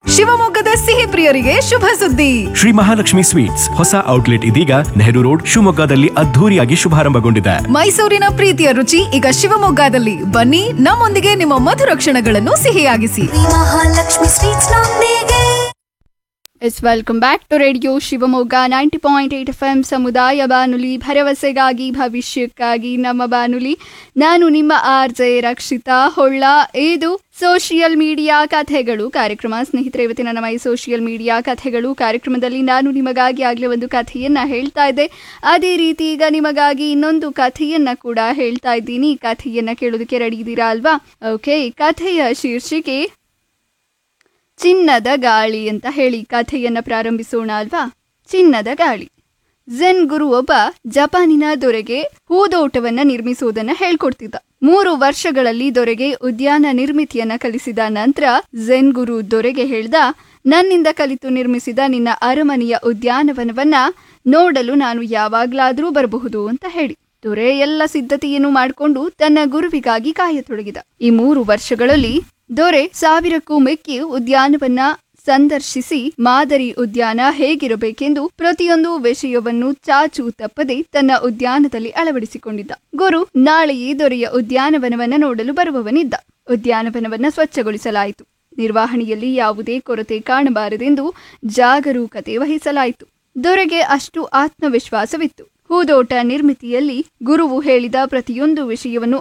ಶಿವಮೊಗ್ಗದ ಸಿಹಿ ಪ್ರಿಯರಿಗೆ ಶುಭ ಸುದ್ದಿ ಶ್ರೀ ಮಹಾಲಕ್ಷ್ಮಿ ಸ್ವೀಟ್ಸ್ ಹೊಸ ಔಟ್ಲೆಟ್ ಇದೀಗ ನೆಹರು ರೋಡ್ ಶಿವಮೊಗ್ಗದಲ್ಲಿ ಅದ್ಧೂರಿಯಾಗಿ ಶುಭಾರಂಭಗೊಂಡಿದೆ ಮೈಸೂರಿನ ಪ್ರೀತಿಯ ರುಚಿ ಈಗ ಶಿವಮೊಗ್ಗದಲ್ಲಿ ಬನ್ನಿ ನಮ್ಮೊಂದಿಗೆ ನಿಮ್ಮ ಮಧುರ ಕ್ಷಣಗಳನ್ನು ಸಿಹಿಯಾಗಿಸಿ ಮಹಾಲಕ್ಷ್ಮಿ ಸ್ವೀಟ್ಸ್ ನೊಂದಿಗೆ yes welcome back to radio Shivamogga ninety point eight F M ಸಮುದಾಯ ಬಾನುಲಿ ಭರವಸೆಗಾಗಿ ಭವಿಷ್ಯಕ್ಕಾಗಿ ನಮ್ಮ ಬಾನುಲಿ ನಾನು ನಿಮ್ಮ ಆರ್ ಜೆ ರಕ್ಷಿತಾ ಹೊಳ್ಳ ಇದು ಸೋಷಿಯಲ್ ಮೀಡಿಯಾ ಕಥೆಗಳು ಕಾರ್ಯಕ್ರಮ ಸ್ನೇಹಿತರೆ ಇವತ್ತಿನ ನಮ್ಮ ಈ ಸೋಷಿಯಲ್ ಮೀಡಿಯಾ ಕಥೆಗಳು ಕಾರ್ಯಕ್ರಮದಲ್ಲಿ ನಾನು ನಿಮಗಾಗಿ ಆಗಲೇ ಒಂದು ಕಥೆಯನ್ನ ಹೇಳ್ತಾ ಇದ್ದೆ ಅದೇ ರೀತಿ ಈಗ ನಿಮಗಾಗಿ ಇನ್ನೊಂದು ಕಥೆಯನ್ನ ಕೂಡ ಹೇಳ್ತಾ ಇದ್ದೀನಿ ಕಥೆಯನ್ನ ಕೇಳೋದಕ್ಕೆ ರೆಡಿ ಇದ್ದೀರಾ ಅಲ್ವಾ ಓಕೆ ಕಥೆಯ ಶೀರ್ಷಿಕೆ ಚಿನ್ನದ ಗಾಳಿ ಅಂತ ಹೇಳಿ ಕಥೆಯನ್ನ ಪ್ರಾರಂಭಿಸೋಣ ಅಲ್ವಾ ಚಿನ್ನದ ಗಾಳಿ ಝೆನ್ ಗುರು ಒಬ್ಬ ಜಪಾನಿನ ದೊರೆಗೆ ಹೂದೋಟವನ್ನ ನಿರ್ಮಿಸುವುದನ್ನ ಹೇಳ್ಕೊಡ್ತಿದ್ದ ಮೂರು ವರ್ಷಗಳಲ್ಲಿ ದೊರೆಗೆ ಉದ್ಯಾನ ನಿರ್ಮಿತಿಯನ್ನ ಕಲಿಸಿದ ನಂತರ ಝೆನ್ ಗುರು ದೊರೆಗೆ ಹೇಳ್ದ ನನ್ನಿಂದ ಕಲಿತು ನಿರ್ಮಿಸಿದ ನಿನ್ನ ಅರಮನೆಯ ಉದ್ಯಾನವನವನ್ನ ನೋಡಲು ನಾನು ಯಾವಾಗ್ಲಾದ್ರೂ ಬರಬಹುದು ಅಂತ ಹೇಳಿ ದೊರೆ ಎಲ್ಲ ಸಿದ್ಧತೆಯನ್ನು ಮಾಡಿಕೊಂಡು ತನ್ನ ಗುರುವಿಗಾಗಿ ಕಾಯತೊಡಗಿದ ಈ ಮೂರು ವರ್ಷಗಳಲ್ಲಿ ದೊರೆ ಸಾವಿರಕ್ಕೂ ಮೆಕ್ಕಿ ಉದ್ಯಾನವನ್ನ ಸಂದರ್ಶಿಸಿ ಮಾದರಿ ಉದ್ಯಾನ ಹೇಗಿರಬೇಕೆಂದು ಪ್ರತಿಯೊಂದು ವಿಷಯವನ್ನು ಚಾಚು ತಪ್ಪದೆ ತನ್ನ ಉದ್ಯಾನದಲ್ಲಿ ಅಳವಡಿಸಿಕೊಂಡಿದ್ದ ಗುರು ನಾಳೆಯೇ ದೊರೆಯ ಉದ್ಯಾನವನವನ್ನ ನೋಡಲು ಬರುವವನಿದ್ದ ಉದ್ಯಾನವನವನ್ನ ಸ್ವಚ್ಛಗೊಳಿಸಲಾಯಿತು ನಿರ್ವಹಣೆಯಲ್ಲಿ ಯಾವುದೇ ಕೊರತೆ ಕಾಣಬಾರದೆಂದು ಜಾಗರೂಕತೆ ವಹಿಸಲಾಯಿತು ದೊರೆಗೆ ಅಷ್ಟು ಆತ್ಮವಿಶ್ವಾಸವಿತ್ತು ಹೂದೋಟ ನಿರ್ಮಿತಿಯಲ್ಲಿ ಗುರುವು ಹೇಳಿದ ಪ್ರತಿಯೊಂದು ವಿಷಯವನ್ನು